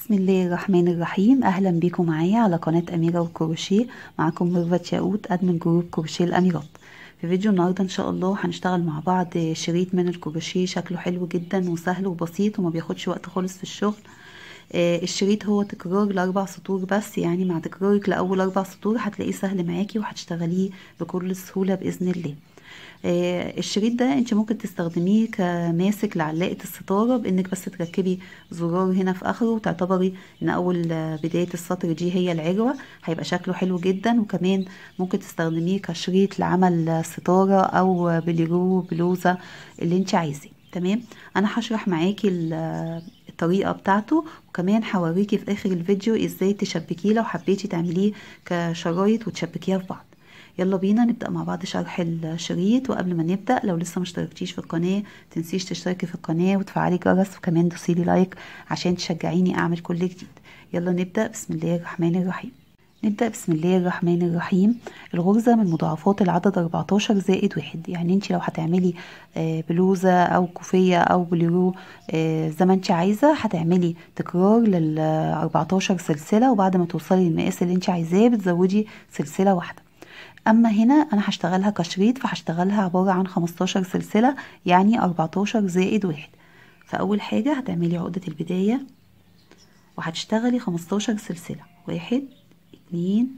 بسم الله الرحمن الرحيم اهلا بيكم معايا على قناه اميره والكروشيه معاكم ميرفت ياقوت ادمن جروب كروشيه الاميرات في فيديو النهارده ان شاء الله هنشتغل مع بعض شريط من الكروشيه شكله حلو جدا وسهل وبسيط وما بياخدش وقت خالص في الشغل آه الشريط هو تكرار لاربع سطور بس يعني مع تكرارك لاول اربع سطور هتلاقيه سهل معاكي وهتشتغليه بكل سهوله باذن الله آه الشريط ده انت ممكن تستخدميه كماسك لعلاقة الستارة بانك بس تركبي زرار هنا في اخره وتعتبري ان اول بداية السطر دي هي العجوة هيبقى شكله حلو جدا وكمان ممكن تستخدميه كشريط لعمل ستارة او بليرو بلوزة اللي انت عايزاه تمام انا هشرح معاكي الطريقة بتاعته وكمان هوريكي في اخر الفيديو ازاي تشبكيه لو حبيتي تعمليه كشرايط وتشبكيها في بعض يلا بينا نبدأ مع بعض شرح الشريط وقبل ما نبدأ لو لسه مشتركتيش في القناة تنسيش تشتركي في القناة وتفعلي الجرس وكمان دوسيلي لايك عشان تشجعيني اعمل كل جديد يلا نبدأ بسم الله الرحمن الرحيم نبدأ بسم الله الرحمن الرحيم الغرزة من مضاعفات العدد 14 زائد واحد يعني انت لو هتعملي بلوزة او كوفية او بليرو زي ما انت عايزة هتعملي تكرار لل 14 سلسلة وبعد ما توصلي للمقاس اللي انت عايزاه بتزودي سلسلة واحدة اما هنا انا هشتغلها كشريط فهشتغلها عبارة عن 15 سلسلة يعني 14 زائد واحد فاول حاجة هتعملي عقدة البداية وهتشتغلي 15 سلسلة واحد اتنين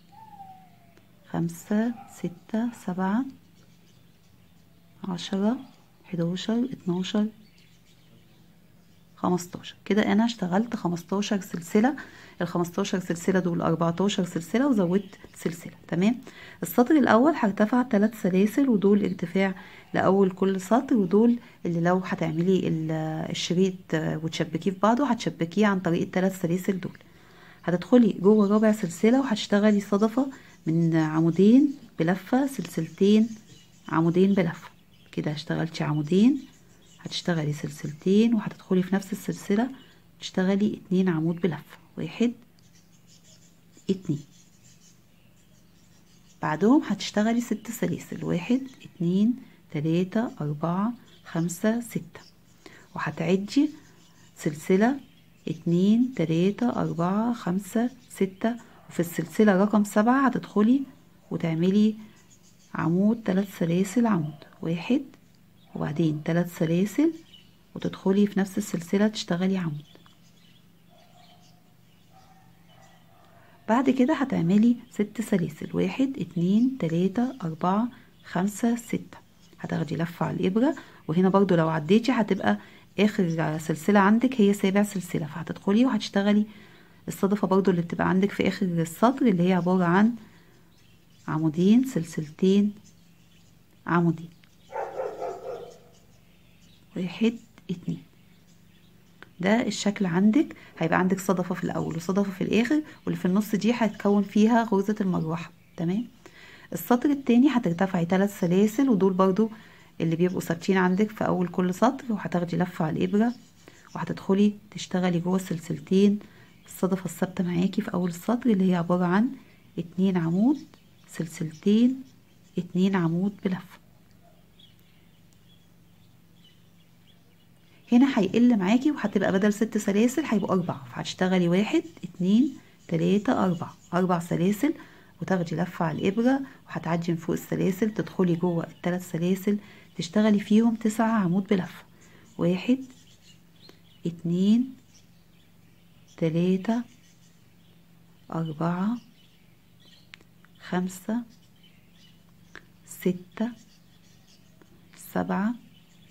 خمسة ستة سبعة عشرة حداشر اتناشر خمستاشر كده انا اشتغلت خمستاشر سلسلة الخمستاشر سلسلة دول اربعتاشر سلسلة وزودت سلسلة تمام السطر الاول هرتفع تلات سلاسل ودول ارتفاع لاول كل سطر ودول اللي لو هتعملي الشريط وتشبكيه في بعضه هتشبكيه عن طريق التلات سلاسل دول هتدخلي جوه رابع سلسلة وهتشتغلي صدفة من عمودين بلفة سلسلتين عمودين بلفة كده اشتغلتي عمودين هتشتغلي سلسلتين وهتدخلي في نفس السلسلة تشتغلي اتنين عمود بلفة واحد اتنين بعدهم هتشتغلي ست سلاسل واحد اتنين تلاتة اربعة خمسة ستة وهتعدي سلسلة اتنين تلاتة اربعة خمسة ستة وفي السلسلة رقم سبعة هتدخلي وتعملي عمود تلات سلاسل عمود واحد وبعدين تلات سلاسل وتدخلي في نفس السلسلة تشتغلي عمود بعد كده هتعملي ست سلاسل واحد اتنين تلاتة اربعة خمسة ستة هتاخدي لفة على الابرة وهنا برضو لو عديتي هتبقى اخر سلسلة عندك هي سابع سلسلة فهتدخلي وهتشتغلي الصدفة برضو اللي بتبقى عندك في اخر السطر اللي هي عبارة عن عمودين سلسلتين عمودين واحد اتنين ده الشكل عندك هيبقى عندك صدفة في الأول وصدفة في الآخر واللي في النص دي هتكون فيها غرزة المروحة تمام السطر التاني هترتفعي ثلاث سلاسل ودول برضو اللي بيبقوا ثابتين عندك في أول كل سطر وهتاخدي لفة على الإبرة وهتدخلي تشتغلي جوه السلسلتين الصدفة الثابتة معاكي في أول السطر اللي هي عبارة عن اتنين عمود سلسلتين اتنين عمود بلفة هنا هيقل معاكي وهتبقى بدل ست سلاسل هيبقوا أربعة فهتشتغلي واحد اتنين تلاتة أربعة أربع سلاسل وتاخدي لفة على الإبرة وهتعدي من فوق السلاسل تدخلي جوه التلات سلاسل تشتغلي فيهم تسعة عمود بلفة واحد اتنين تلاتة أربعة خمسة ستة سبعة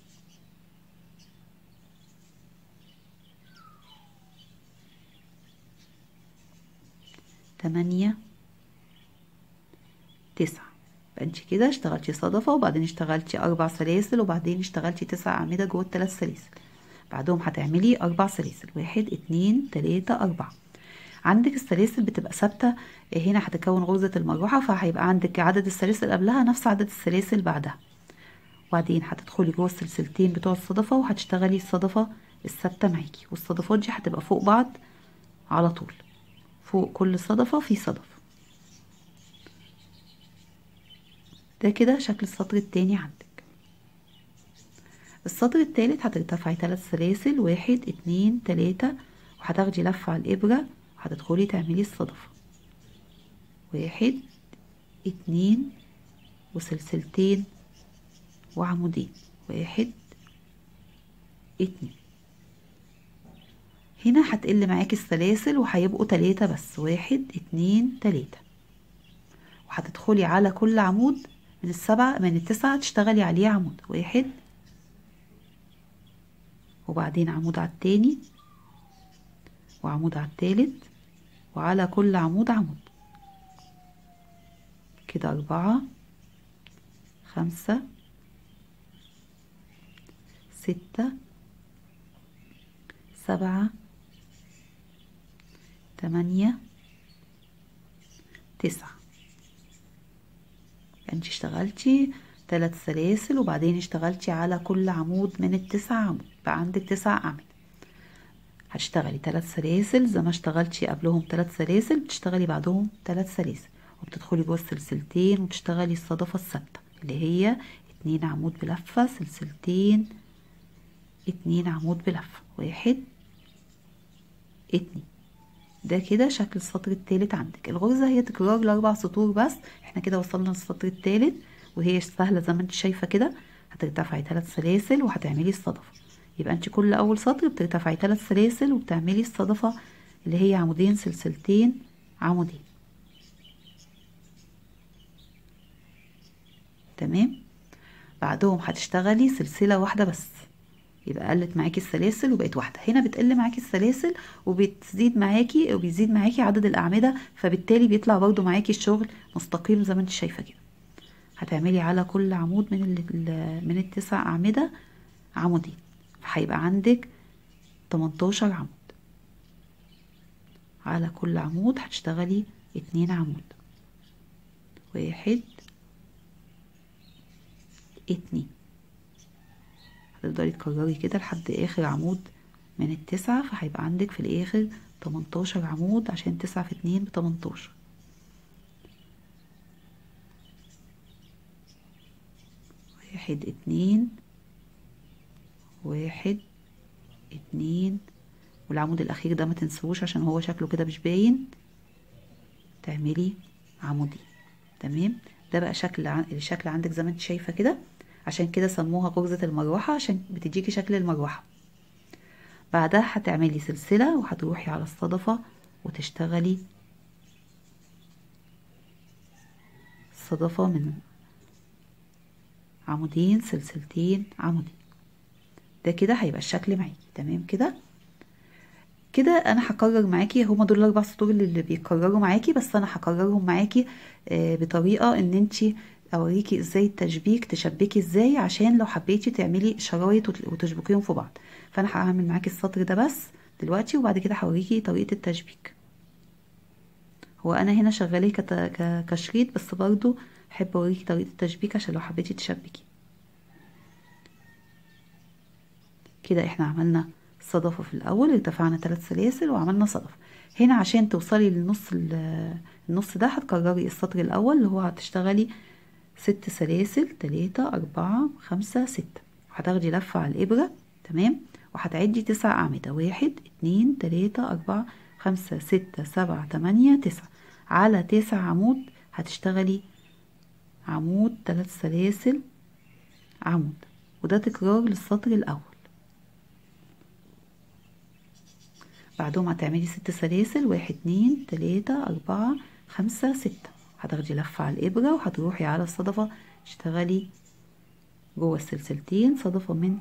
تمانية تسعة انت كده اشتغلتي صدفة وبعدين اشتغلتي أربع سلاسل وبعدين اشتغلتي تسع أعمدة جوه التلات سلاسل بعدهم هتعملي أربع سلاسل واحد اتنين تلاتة أربعة عندك السلاسل بتبقى ثابتة هنا هتكون غرزة المروحة فهيبقى عندك عدد السلاسل قبلها نفس عدد السلاسل بعدها وبعدين هتدخلي جوه السلسلتين بتوع الصدفة وهتشتغلي الصدفة الثابتة معاكي والصدفات دي هتبقى فوق بعض على طول فوق كل صدفة في صدفة ده كده شكل السطر التاني عندك السطر التالت هترتفعي تلات سلاسل واحد اتنين تلاتة وهتاخدي لفة على الإبرة وهتدخلي تعملي الصدفة واحد اتنين وسلسلتين وعمودين واحد اتنين هنا هتقل معاكي السلاسل وهيبقوا تلاتة بس واحد اتنين تلاتة وهتدخلي على كل عمود من السبعة من التسعة تشتغلي عليه عمود واحد وبعدين عمود على التاني وعمود على التالت وعلى كل عمود عمود كده أربعة خمسة ستة سبعة تمانية تسعة انت اشتغلتي ثلاث سلاسل وبعدين اشتغلتي على كل عمود من التسع عمود بقى عندك تسع اعمدة هتشتغلي ثلاث سلاسل زي ما اشتغلتي قبلهم ثلاث سلاسل بتشتغلي بعدهم ثلاث سلاسل وبتدخلي جوه السلسلتين وتشتغلي الصدفة الثابتة اللي هي اتنين عمود بلفة سلسلتين اتنين عمود بلفة واحد اتنين ده كده شكل السطر التالت عندك الغرزة هي تكرار الأربع سطور بس احنا كده وصلنا للسطر التالت وهي سهلة زي ما انت شايفة كده هترتفعي ثلاث سلاسل وهتعملي الصدفة يبقى انت كل أول سطر بترتفعي ثلاث سلاسل وبتعملي الصدفة اللي هي عمودين سلسلتين عمودين تمام بعدهم هتشتغلي سلسلة واحدة بس يبقى قلت معاكي السلاسل وبقت واحدة هنا بتقل معاكي السلاسل وبتزيد معاكي وبيزيد معاكي عدد الأعمدة فبالتالي بيطلع برضو معاكي الشغل مستقيم زي ما انت شايفة كده هتعملي على كل عمود من ال من التسع أعمدة عمودين فهيبقى عندك 18 عمود على كل عمود هتشتغلي اتنين عمود واحد اتنين هتفضلي تكرري كده لحد اخر عمود من التسعة فهيبقى عندك في الاخر تمنتاشر عمود عشان تسعة في اتنين بتمنتاشر واحد اتنين واحد اتنين والعمود الاخير ده ما تنسوش عشان هو شكله كده مش باين تعملي عمودين تمام ده بقى شكل الشكل عندك زي ما انت شايفه كده عشان كده سموها غرزة المروحة عشان بتديكي شكل المروحة بعدها هتعملي سلسلة وهتروحي على الصدفة وتشتغلي صدفة من عمودين سلسلتين عمودين ده كده هيبقى الشكل معاكي تمام كده كده انا هكرر معاكي هما دول الاربع سطور اللي بيكرروا معاكي بس انا هكررهم معاكي آه بطريقه ان انتي اوريكي ازاي التشبيك تشبكي ازاي عشان لو حبيتي تعملي شرايط وتشبكيهم في بعض فانا هعمل معاكي السطر ده بس دلوقتي وبعد كده هوريكي طريقه التشبيك هو انا هنا شغاله كشريط بس برضو احب اوريكي طريقه التشبيك عشان لو حبيتي تشبكي كده احنا عملنا صدفة في الأول ارتفعنا ثلاث سلاسل وعملنا صدفة هنا عشان توصلي للنص النص ده هتكرري السطر الأول اللي هو هتشتغلي ست سلاسل تلاتة أربعة خمسة ستة هتاخدي لفة على الإبرة تمام وهتعدي تسع أعمدة واحد اتنين تلاتة أربعة خمسة ستة سبعة تمانية تسعة على تسع عمود هتشتغلي عمود ثلاث سلاسل عمود وده تكرار للسطر الأول بعدهم هتعملي ست سلاسل واحد اتنين تلاتة أربعة خمسة ستة هتاخدي لفة على الإبرة وهتروحي على الصدفة تشتغلي جوه السلسلتين صدفة من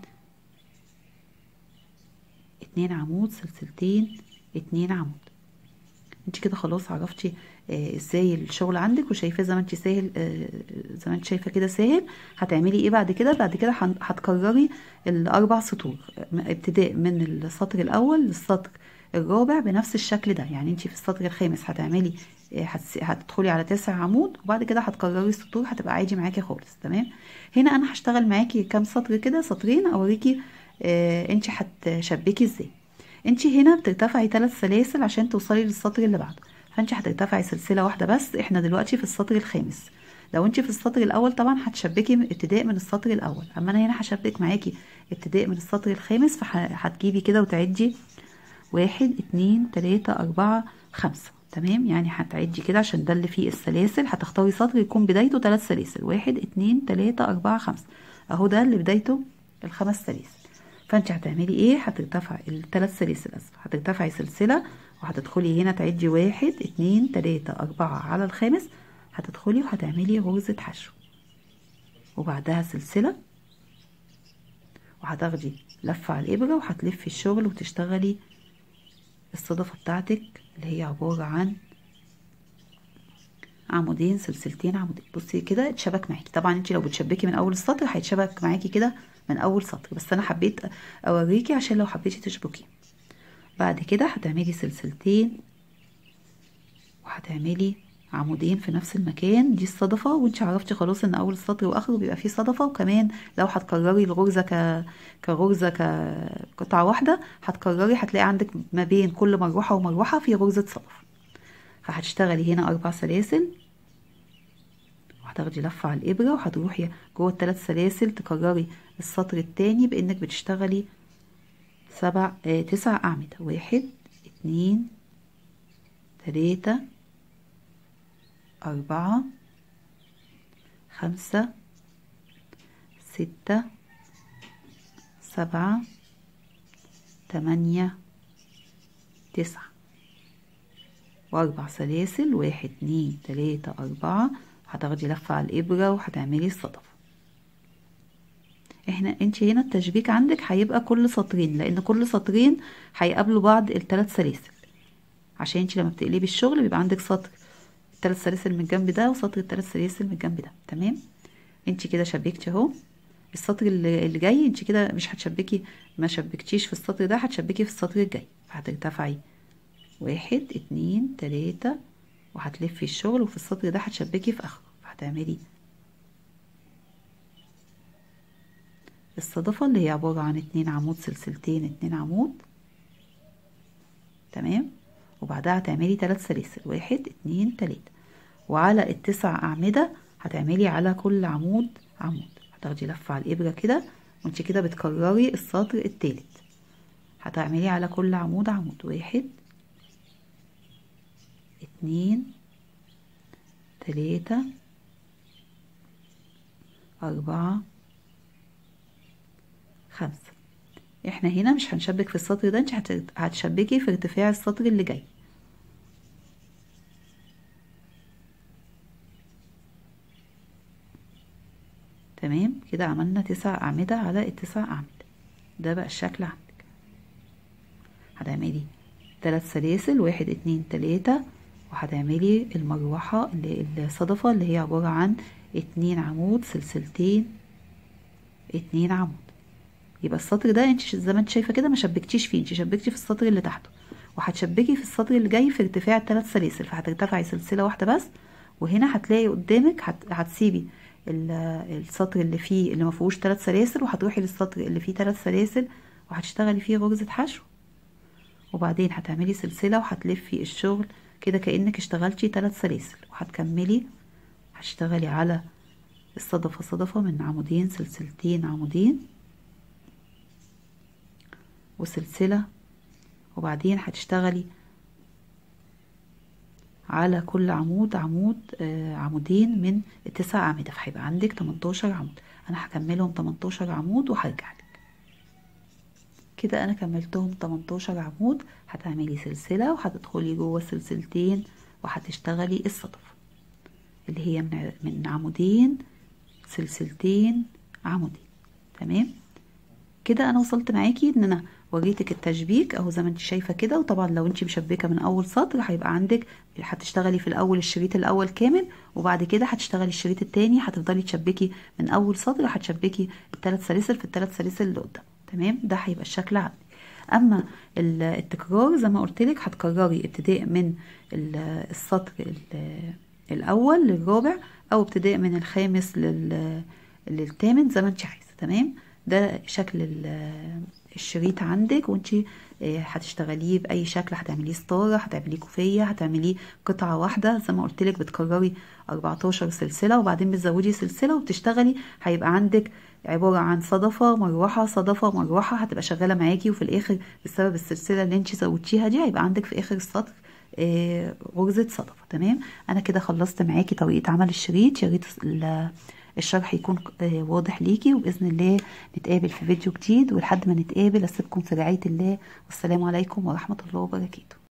اتنين عمود سلسلتين اتنين عمود انت كده خلاص عرفتي آه ازاي الشغل عندك وشايفاه زي ما انت سهل آه زي ما انت شايفه كده سهل هتعملي ايه بعد كده بعد كده هتكرري الاربع سطور ابتداء من السطر الاول للسطر الرابع بنفس الشكل ده يعني انت في السطر الخامس هتعملي هتدخلي على تسع عمود وبعد كده هتكرري السطور هتبقى عادي معاكي خالص تمام هنا انا هشتغل معاكي كام سطر كده سطرين اوريكي اه انت هتشبكي ازاي انت هنا بترتفعي ثلاث سلاسل عشان توصلي للسطر اللي بعده فانت هترتفعي سلسله واحده بس احنا دلوقتي في السطر الخامس لو انت في السطر الاول طبعا هتشبكي ابتداء من السطر الاول اما انا هنا هشبك معاكي ابتداء من السطر الخامس فهتجيبي كده وتعدي واحد اتنين تلاتة اربعة خمسة تمام يعني هتعدي كده عشان ده اللي فيه السلاسل هتختاري سطر يكون بدايته ثلاث سلاسل واحد اتنين تلاتة اربعة خمسة اهو ده اللي بدايته الخمس سلاسل فانت هتعملي ايه هترتفع الثلاث سلاسل اسف هترتفعي سلسلة وهتدخلي هنا تعدي واحد اتنين تلاتة اربعة على الخامس هتدخلي وهتعملي غرزة حشو وبعدها سلسلة وهتاخدي لفة على الإبرة وهتلفي الشغل وتشتغلي الصدفة بتاعتك اللي هي عبارة عن عمودين سلسلتين عمودين بصي كده اتشبك معاكي طبعا انت لو بتشبكي من اول السطر هيتشبك معاكي كده من اول سطر بس انا حبيت اوريكي عشان لو حبيتي تشبكي بعد كده هتعملي سلسلتين وهتعملي عمودين في نفس المكان دي الصدفة وانت عرفتي خلاص ان اول السطر واخره بيبقى فيه صدفة وكمان لو هتكرري الغرزة ك... كغرزة كقطعة واحدة هتكرري هتلاقي عندك ما بين كل مروحة ومروحة في غرزة صدفة فهتشتغلي هنا اربع سلاسل وهتاخدي لفة على الابرة وهتروحي جوه الثلاث سلاسل تكرري السطر التاني بانك بتشتغلي سبع اه تسع اعمدة واحد اتنين تلاتة أربعة خمسة ستة سبعة تمانية تسعة وأربع سلاسل واحد اتنين تلاتة أربعة هتاخدي لفة على الإبرة وهتعملي الصدفة احنا انت هنا التشبيك عندك هيبقى كل سطرين لان كل سطرين هيقابلوا بعض الثلاث سلاسل عشان انت لما بتقلبي الشغل بيبقى عندك سطر الثلاث سلاسل من الجنب ده وسطر الثلاث سلاسل من الجنب ده تمام انت كده شبكتي اهو السطر اللي اللي جاي انت كده مش هتشبكي ما شبكتيش في السطر ده هتشبكي في السطر الجاي فهترتفعي واحد اتنين تلاتة وهتلفي الشغل وفي السطر ده هتشبكي في اخره فهتعملي الصدفة اللي هي عبارة عن اتنين عمود سلسلتين اتنين عمود تمام وبعدها هتعملي ثلاث سلاسل واحد اتنين تلاتة وعلى التسع أعمدة هتعملي على كل عمود عمود هتاخدي لفة على الإبرة كده وانت كده بتكرري السطر التالت هتعملي على كل عمود عمود واحد اتنين تلاتة أربعة خمسة احنا هنا مش هنشبك في السطر ده انت هتشبكي في ارتفاع السطر اللي جاي تمام كده عملنا تسع أعمدة على التسع أعمدة ده بقى الشكل عندك هتعملي ثلاث سلاسل واحد اتنين تلاتة وهتعملي المروحة اللي الصدفة اللي هي عبارة عن اتنين عمود سلسلتين اتنين عمود يبقى السطر ده انت زي ما انت شايفه كده ما شبكتيش فيه انت شبكتي في السطر اللي تحته وهتشبكي في السطر اللي جاي في ارتفاع الثلاث سلاسل فهترتفعي سلسله واحده بس وهنا هتلاقي قدامك هت... هتسيبي السطر اللي فيه اللي ما فيهوش ثلاث سلاسل وهتروحي للسطر اللي فيه ثلاث سلاسل وهتشتغلي فيه غرزه حشو وبعدين هتعملي سلسله وهتلفي الشغل كده كانك اشتغلتي ثلاث سلاسل وهتكملي هتشتغلي على الصدفه صدفه من عمودين سلسلتين عمودين وسلسلة وبعدين هتشتغلي على كل عمود عمود آه عمودين من التسع أعمدة فهيبقى عندك 18 عمود أنا هكملهم 18 عمود وهرجع لك كده أنا كملتهم 18 عمود هتعملي سلسلة وهتدخلي جوه سلسلتين وهتشتغلي الصدفة اللي هي من من عمودين سلسلتين عمودين تمام كده انا وصلت معاكي ان انا وريتك التشبيك اهو زي ما انت شايفه كده وطبعا لو انت مشبكه من اول سطر هيبقى عندك هتشتغلي في الاول الشريط الاول كامل وبعد كده هتشتغلي الشريط التاني هتفضلي تشبكي من اول سطر هتشبكي الثلاث سلاسل في الثلاث سلاسل اللي قدام تمام ده هيبقى الشكل عندك اما التكرار زي ما قلت لك هتكرري ابتداء من السطر الاول للرابع او ابتداء من الخامس للثامن زي ما انت عايزه تمام ده شكل الشريط عندك وانت هتشتغليه باي شكل هتعمليه ستاره هتعمليه كوفيه هتعمليه قطعه واحده زي ما قلت لك بتكرري 14 سلسله وبعدين بتزودي سلسله وبتشتغلي هيبقى عندك عباره عن صدفه مروحه صدفه مروحه هتبقى شغاله معاكي وفي الاخر بسبب السلسله اللي انت زودتيها دي هيبقى عندك في اخر السطر آه غرزه صدفه تمام انا كده خلصت معاكي طريقه عمل الشريط يا ريت الشرح يكون واضح ليكي وباذن الله نتقابل في فيديو جديد ولحد ما نتقابل اسيبكم في رعايه الله والسلام عليكم ورحمه الله وبركاته